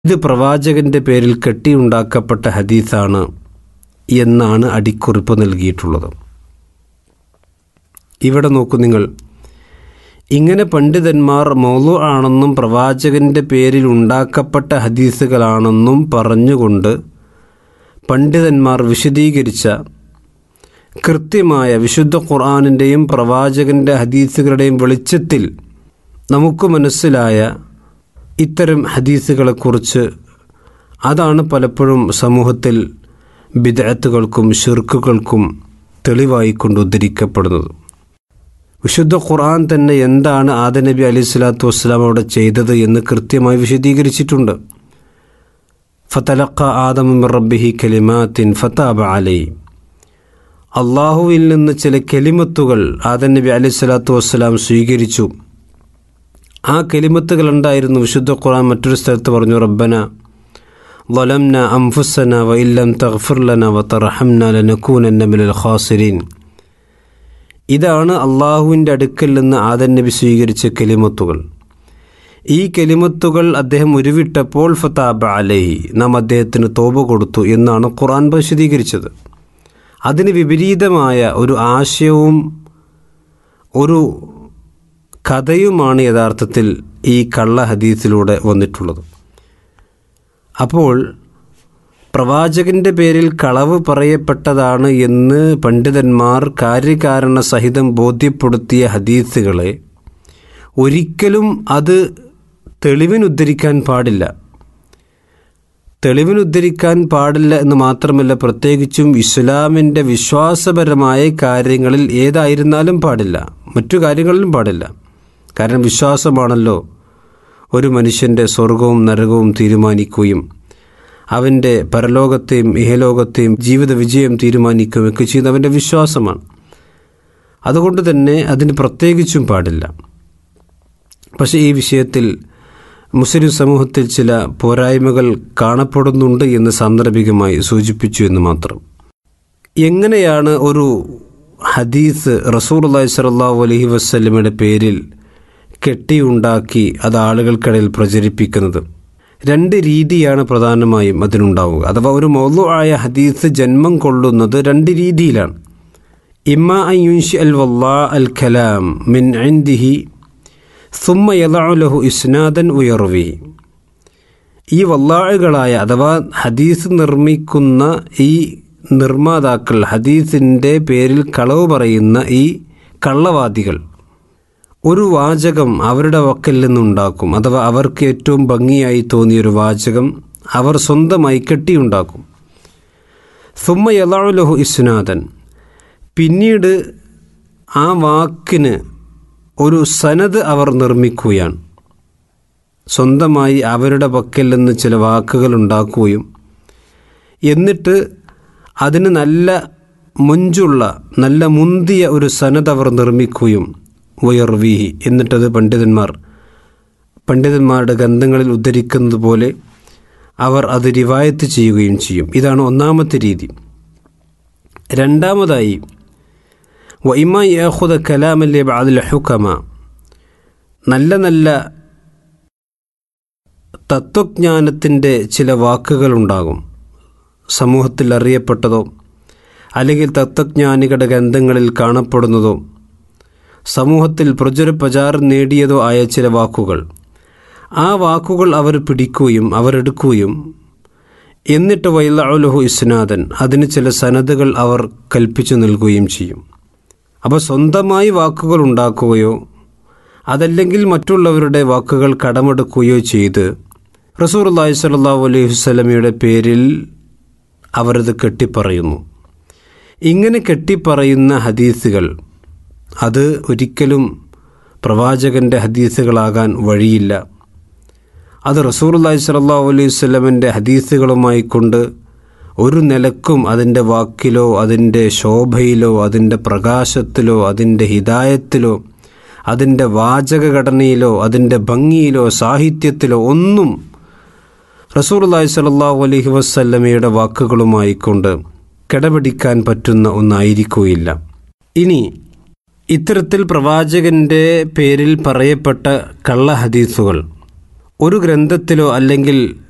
ഇത് പ്രവാചകന്റെ പേരിൽ കെട്ടിയുണ്ടാക്കപ്പെട്ട ഹദീസാണ് എന്നാണ് അടിക്കുറിപ്പ് നൽകിയിട്ടുള്ളത് ഇവിടെ നോക്കൂ നിങ്ങൾ ഇങ്ങനെ പണ്ഡിതന്മാർ മൗലു ആണെന്നും പ്രവാചകന്റെ പേരിൽ ഉണ്ടാക്കപ്പെട്ട ഹദീസുകളാണെന്നും പറഞ്ഞുകൊണ്ട് പണ്ഡിതന്മാർ വിശദീകരിച്ച കൃത്യമായ വിശുദ്ധ ഖുർആാനിൻ്റെയും പ്രവാചകന്റെ ഹദീസുകളുടെയും വെളിച്ചത്തിൽ നമുക്ക് മനസ്സിലായ ഇത്തരം ഹദീസുകളെക്കുറിച്ച് അതാണ് പലപ്പോഴും സമൂഹത്തിൽ ബിദഅത്തുകൾക്കും ഷിർക്കുകൾക്കും തെളിവായിക്കൊണ്ട് ഉദ്ധരിക്കപ്പെടുന്നത് വിശുദ്ധ ഖുർആൻ തന്നെ എന്താണ് ആദ നബി അലൈഹി സ്വലാത്തു വസ്സലാം അവിടെ ചെയ്തത് എന്ന് കൃത്യമായി വിശദീകരിച്ചിട്ടുണ്ട് ഫതലക്ക ആദമ റബ്ബിഹി കലിമാത്തിൻ ഫതാബ അലൈ അള്ളാഹുവിൽ നിന്ന് ചില കെലിമത്തുകൾ ആദൻ നബി അലൈഹി സ്വലാത്തു വസ്സലാം സ്വീകരിച്ചു ആ കെലിമത്തുകൾ ഉണ്ടായിരുന്നു വിശുദ്ധ ഖുർആൻ മറ്റൊരു സ്ഥലത്ത് പറഞ്ഞു റബ്ബന ظلمنا أنفسنا وإن لم تغفر لنا وترحمنا لنكونن من الخاسرين ഇതാണ് അള്ളാഹുവിൻ്റെ അടുക്കൽ നിന്ന് ആദൻ നബി സ്വീകരിച്ച കെലിമത്തുകൾ ഈ കെലിമത്തുകൾ അദ്ദേഹം ഉരുവിട്ടപ്പോൾ ഫതാബ അലഹി നാം അദ്ദേഹത്തിന് തോപ കൊടുത്തു എന്നാണ് ഖുർആൻ വിശദീകരിച്ചത് അതിന് വിപരീതമായ ഒരു ആശയവും ഒരു കഥയുമാണ് യഥാർത്ഥത്തിൽ ഈ കള്ള ഹദീസിലൂടെ വന്നിട്ടുള്ളത് അപ്പോൾ പ്രവാചകന്റെ പേരിൽ കളവ് പറയപ്പെട്ടതാണ് എന്ന് പണ്ഡിതന്മാർ കാര്യകാരണ സഹിതം ബോധ്യപ്പെടുത്തിയ ഹദീസുകളെ ഒരിക്കലും അത് തെളിവിനുദ്ധരിക്കാൻ പാടില്ല തെളിവിനുദ്ധരിക്കാൻ പാടില്ല എന്ന് മാത്രമല്ല പ്രത്യേകിച്ചും ഇസ്ലാമിൻ്റെ വിശ്വാസപരമായ കാര്യങ്ങളിൽ ഏതായിരുന്നാലും പാടില്ല മറ്റു കാര്യങ്ങളിലും പാടില്ല കാരണം വിശ്വാസമാണല്ലോ ഒരു മനുഷ്യൻ്റെ സ്വർഗവും നരകവും തീരുമാനിക്കുകയും അവൻ്റെ പരലോകത്തെയും ഇഹലോകത്തെയും ജീവിത വിജയം തീരുമാനിക്കുകയൊക്കെ ചെയ്യുന്ന അവൻ്റെ വിശ്വാസമാണ് അതുകൊണ്ട് തന്നെ അതിന് പ്രത്യേകിച്ചും പാടില്ല പക്ഷേ ഈ വിഷയത്തിൽ മുസ്ലിം സമൂഹത്തിൽ ചില പോരായ്മകൾ കാണപ്പെടുന്നുണ്ട് എന്ന് സാന്ദർഭികമായി സൂചിപ്പിച്ചു എന്ന് മാത്രം എങ്ങനെയാണ് ഒരു ഹദീസ് റസൂർ അള്ളഹി സ്വല്ലാഹു അലഹി വസ്ലമയുടെ പേരിൽ കെട്ടിയുണ്ടാക്കി അത് ആളുകൾക്കിടയിൽ പ്രചരിപ്പിക്കുന്നത് രണ്ട് രീതിയാണ് പ്രധാനമായും അതിനുണ്ടാവുക അഥവാ ഒരു മൗലു ആയ ഹദീസ് ജന്മം കൊള്ളുന്നത് രണ്ട് രീതിയിലാണ് ഇമ്മ അയുൻഷി അൽ വല്ലാ അൽ കലാം മിൻ ഐന്ദിഹി സുമ്മ യലാഹു ഇസ്നാദൻ ഉയർവി ഈ വല്ലാഴുകളായ അഥവാ ഹദീസ് നിർമ്മിക്കുന്ന ഈ നിർമ്മാതാക്കൾ ഹദീസിൻ്റെ പേരിൽ കളവ് പറയുന്ന ഈ കള്ളവാദികൾ ഒരു വാചകം അവരുടെ വക്കൽ നിന്നുണ്ടാക്കും അഥവാ അവർക്ക് ഏറ്റവും ഭംഗിയായി തോന്നിയൊരു വാചകം അവർ സ്വന്തമായി കെട്ടിയുണ്ടാക്കും സുമ്മ യലാഹു ഇസ്നാദൻ പിന്നീട് ആ വാക്കിന് ഒരു സനത് അവർ നിർമ്മിക്കുകയാണ് സ്വന്തമായി അവരുടെ പക്കൽ നിന്ന് ചില വാക്കുകൾ ഉണ്ടാക്കുകയും എന്നിട്ട് അതിന് നല്ല മുഞ്ചുള്ള നല്ല മുന്തിയ ഒരു സനത് അവർ നിർമ്മിക്കുകയും വയർവീഹി എന്നിട്ടത് പണ്ഡിതന്മാർ പണ്ഡിതന്മാരുടെ ഗ്രന്ഥങ്ങളിൽ ഉദ്ധരിക്കുന്നത് പോലെ അവർ അത് റിവായത്ത് ചെയ്യുകയും ചെയ്യും ഇതാണ് ഒന്നാമത്തെ രീതി രണ്ടാമതായി വൈമ യാഹുദ കലാമല്ലേ ബാദിൽ ഹുക്കമ നല്ല നല്ല തത്വജ്ഞാനത്തിൻ്റെ ചില വാക്കുകളുണ്ടാകും സമൂഹത്തിൽ അറിയപ്പെട്ടതോ അല്ലെങ്കിൽ തത്വജ്ഞാനികളുടെ ഗ്രന്ഥങ്ങളിൽ കാണപ്പെടുന്നതോ സമൂഹത്തിൽ പ്രചുര പ്രചാരം നേടിയതോ ആയ ചില വാക്കുകൾ ആ വാക്കുകൾ അവർ പിടിക്കുകയും അവരെടുക്കുകയും എന്നിട്ട് വൈലഹു ഇസ്നാദൻ അതിന് ചില സനതുകൾ അവർ കൽപ്പിച്ചു നൽകുകയും ചെയ്യും അപ്പോൾ സ്വന്തമായി വാക്കുകൾ ഉണ്ടാക്കുകയോ അതല്ലെങ്കിൽ മറ്റുള്ളവരുടെ വാക്കുകൾ കടമെടുക്കുകയോ ചെയ്ത് റസൂർ അള്ളാഹി സ്വല്ലാ അലൈഹി വസ്ലമയുടെ പേരിൽ അവരത് കെട്ടിപ്പറയുന്നു ഇങ്ങനെ കെട്ടിപ്പറയുന്ന ഹദീസുകൾ അത് ഒരിക്കലും പ്രവാചകൻ്റെ ഹദീസുകളാകാൻ വഴിയില്ല അത് റസൂർ അള്ളാഹി സ്വല്ലാ അലൈഹി വസ്ലമിൻ്റെ ഹദീസുകളുമായി കൊണ്ട് ഒരു നിലക്കും അതിൻ്റെ വാക്കിലോ അതിൻ്റെ ശോഭയിലോ അതിൻ്റെ പ്രകാശത്തിലോ അതിൻ്റെ ഹിതായത്തിലോ അതിൻ്റെ വാചകഘടനയിലോ അതിൻ്റെ ഭംഗിയിലോ സാഹിത്യത്തിലോ ഒന്നും റസൂർ അള്ളാഹി സ്വല്ലാഹു അലഹി വസ്ല്ലമയുടെ വാക്കുകളുമായി കൊണ്ട് കിടപിടിക്കാൻ പറ്റുന്ന ഒന്നായിരിക്കുകയില്ല ഇനി ഇത്തരത്തിൽ പ്രവാചകന്റെ പേരിൽ പറയപ്പെട്ട കള്ള ഹദീസുകൾ ഒരു ഗ്രന്ഥത്തിലോ അല്ലെങ്കിൽ